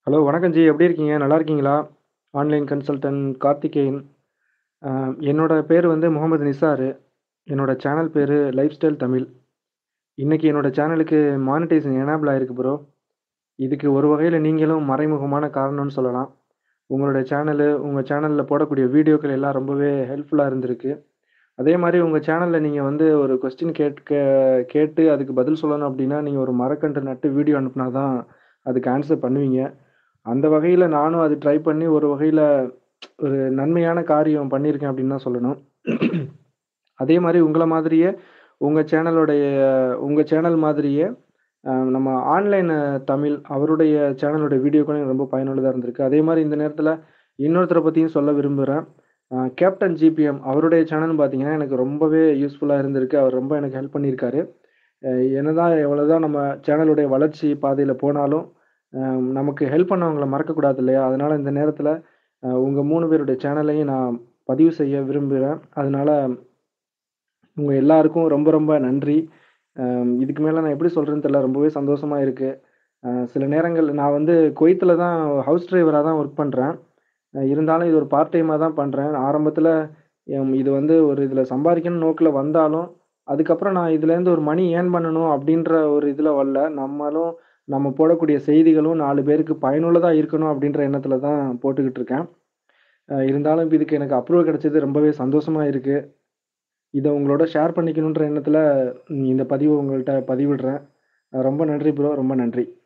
hello வணக்கம் G எப்படி இருக்கீங்க நல்லா இருக்கீங்களா ஆன்லைன் கன்சல்டன்ட் கார்த்திகேயன் அ, என்னோட பேர் வந்து முகமது நிசாரு என்னோட சேனல் பேர் லைஃப் ஸ்டைல் தமிழ் இன்னைக்கு என்னோட சேனலுக்கு மானிட்டைசேஷன் எனேபிள் ஆயிருக்கு ப்ரோ இதுக்கு ஒரு வகையில் நீங்களும் மறைமுகமான காரணம்னு சொல்லலாம் உங்களோட சேனலு உங்கள் சேனலில் போடக்கூடிய வீடியோக்கள் எல்லாம் ரொம்பவே ஹெல்ப்ஃபுல்லாக இருந்திருக்கு அதே மாதிரி உங்கள் சேனலில் நீங்கள் வந்து ஒரு கொஸ்டின் கேட்க கேட்டு அதுக்கு பதில் சொல்லணும் அப்படின்னா நீங்கள் ஒரு மரக்கன்று நட்டு வீடியோ அனுப்புனா தான் அதுக்கு ஆன்சர் பண்ணுவீங்க அந்த வகையில் நானும் அது ட்ரை பண்ணி ஒரு வகையில் ஒரு நன்மையான காரியம் பண்ணியிருக்கேன் அப்படின்னு தான் சொல்லணும் அதே மாதிரி உங்களை மாதிரியே உங்கள் சேனலோடைய உங்கள் சேனல் மாதிரியே அஹ், நம்ம ஆன்லைன் தமிழ் அவருடைய சேனலோட வீடியோக்களும் எனக்கு ரொம்ப பயனுள்ளதாக இருந்திருக்கு அதே மாதிரி இந்த நேரத்தில் இன்னொருத்தரை பற்றியும் சொல்ல விரும்புகிறேன் கேப்டன் ஜிபிஎம் அவருடைய சேனல் பார்த்தீங்கன்னா எனக்கு ரொம்பவே யூஸ்ஃபுல்லாக இருந்திருக்கு அவர் ரொம்ப எனக்கு ஹெல்ப் பண்ணியிருக்காரு அஹ், என்னதான் எவ்வளோதான் நம்ம சேனலுடைய வளர்ச்சி பாதையில் போனாலும் அஹ், நமக்கு ஹெல்ப் பண்ணவங்களை மறக்கக்கூடாது இல்லையா அதனால் இந்த நேரத்தில் உங்கள் மூணு பேருடைய சேனலையும் நான் பதிவு செய்ய விரும்புகிறேன் அதனால உங்கள் எல்லாருக்கும் ரொம்ப ரொம்ப நன்றி அஹ், இதுக்கு மேலே நான் எப்படி சொல்கிறேன்னு தெரியல ரொம்பவே சந்தோஷமாக இருக்குது சில நேரங்கள் நான் வந்து குவைத்தில் தான் ஹவுஸ் டிரைவராக தான் ஒர்க் பண்ணுறேன் இருந்தாலும் இது ஒரு பார்ட் டைமாக தான் பண்ணுறேன் ஆரம்பத்தில் இது வந்து ஒரு இதில் சம்பாதிக்கணும் நோக்கில் வந்தாலும் அதுக்கப்புறம் நான் இதுலேருந்து ஒரு மணி ஏர்ன் பண்ணணும் அப்படின்ற ஒரு இதில் வரல நம்மளும் நம்ம போடக்கூடிய செய்திகளும் நாலு பேருக்கு பயனுள்ளதாக இருக்கணும் அப்படின்ற எண்ணத்தில் தான் போட்டுக்கிட்டு இருக்கேன் அஹ் இருந்தாலும் இப்போ இதுக்கு எனக்கு அப்ரூவல் கிடைச்சது ரொம்பவே சந்தோஷமாக இருக்குது இதை உங்களோட ஷேர் பண்ணிக்கணுன்ற எண்ணத்தில் இந்த பதிவு உங்கள்கிட்ட பதிவிடுறேன் அஹ் ரொம்ப நன்றி ப்ரோ ரொம்ப நன்றி